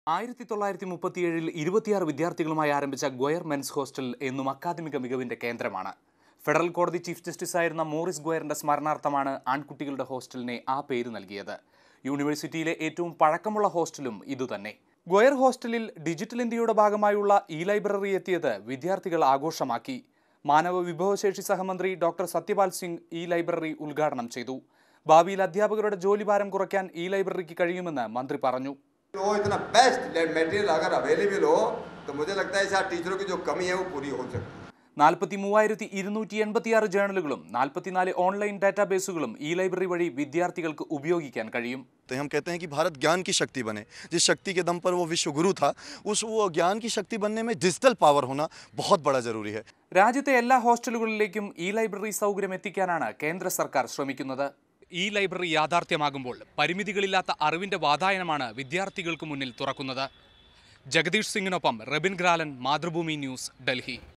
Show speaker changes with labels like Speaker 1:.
Speaker 1: ആയിരത്തി തൊള്ളായിരത്തി മുപ്പത്തിയേഴിൽ ഇരുപത്തിയാറ് വിദ്യാർത്ഥികളുമായി ആരംഭിച്ച ഗോയർ മെൻസ് ഹോസ്റ്റൽ എന്നും അക്കാദമിക മികവിന്റെ കേന്ദ്രമാണ് ഫെഡറൽ കോടതി ചീഫ് ജസ്റ്റിസായിരുന്ന മോറിസ് ഗോയറിന്റെ സ്മരണാർത്ഥമാണ് ആൺകുട്ടികളുടെ ഹോസ്റ്റലിനെ ആ പേര് നൽകിയത് യൂണിവേഴ്സിറ്റിയിലെ ഏറ്റവും പഴക്കമുള്ള ഹോസ്റ്റലും ഇതുതന്നെ ഗോയർ ഹോസ്റ്റലിൽ ഡിജിറ്റൽ ഇന്ത്യയുടെ ഭാഗമായുള്ള ഇ ലൈബ്രറി എത്തിയത് വിദ്യാർത്ഥികൾ ആഘോഷമാക്കി മാനവ വിഭവശേഷി സഹമന്ത്രി ഡോക്ടർ സത്യപാൽ സിംഗ് ഈ ലൈബ്രറി ഉദ്ഘാടനം ചെയ്തു ഭാവിയിൽ അധ്യാപകരുടെ ജോലിഭാരം കുറയ്ക്കാൻ ഈ ലൈബ്രറിക്ക് കഴിയുമെന്ന് മന്ത്രി പറഞ്ഞു
Speaker 2: वो इतना बेस्ट मटेरियल अगर अवेलेबल हो तो मुझे लगता है शायद टीचरों की जो कमी है वो पूरी हो सकती है
Speaker 1: നാൽപ്പത്തി മൂവായിരത്തി ഇരുന്നൂറ്റി എൺപത്തിയാറ് ജേണലുകളും നാൽപ്പത്തിനാല് ഓൺലൈൻ ഡാറ്റാബേസുകളും ഈ ലൈബ്രറി വഴി വിദ്യാർത്ഥികൾക്ക് ഉപയോഗിക്കാൻ കഴിയും
Speaker 3: तो हम कहते हैं कि भारत ज्ञान की शक्ति बने जिस शक्ति के दम पर वो विश्व गुरु था उस वो ज्ञान की शक्ति बनने में डिजिटल पावर होना बहुत बड़ा ज़रूरी है
Speaker 1: രാജ്യത്തെ എല്ലാ ഹോസ്റ്റലുകളിലേക്കും ഈ ലൈബ്രറി സൗകര്യം എത്തിക്കാനാണ് കേന്ദ്ര സർക്കാർ ശ്രമിക്കുന്നത് ഈ ലൈബ്രറി യാഥാർത്ഥ്യമാകുമ്പോൾ പരിമിതികളില്ലാത്ത അറിവിന്റെ വാതായനമാണ് വിദ്യാർത്ഥികൾക്ക് മുന്നിൽ തുറക്കുന്നത് ജഗദീഷ് സിംഗിനൊപ്പം റബിൻ ഗ്രാലൻ മാതൃഭൂമി ന്യൂസ് ഡൽഹി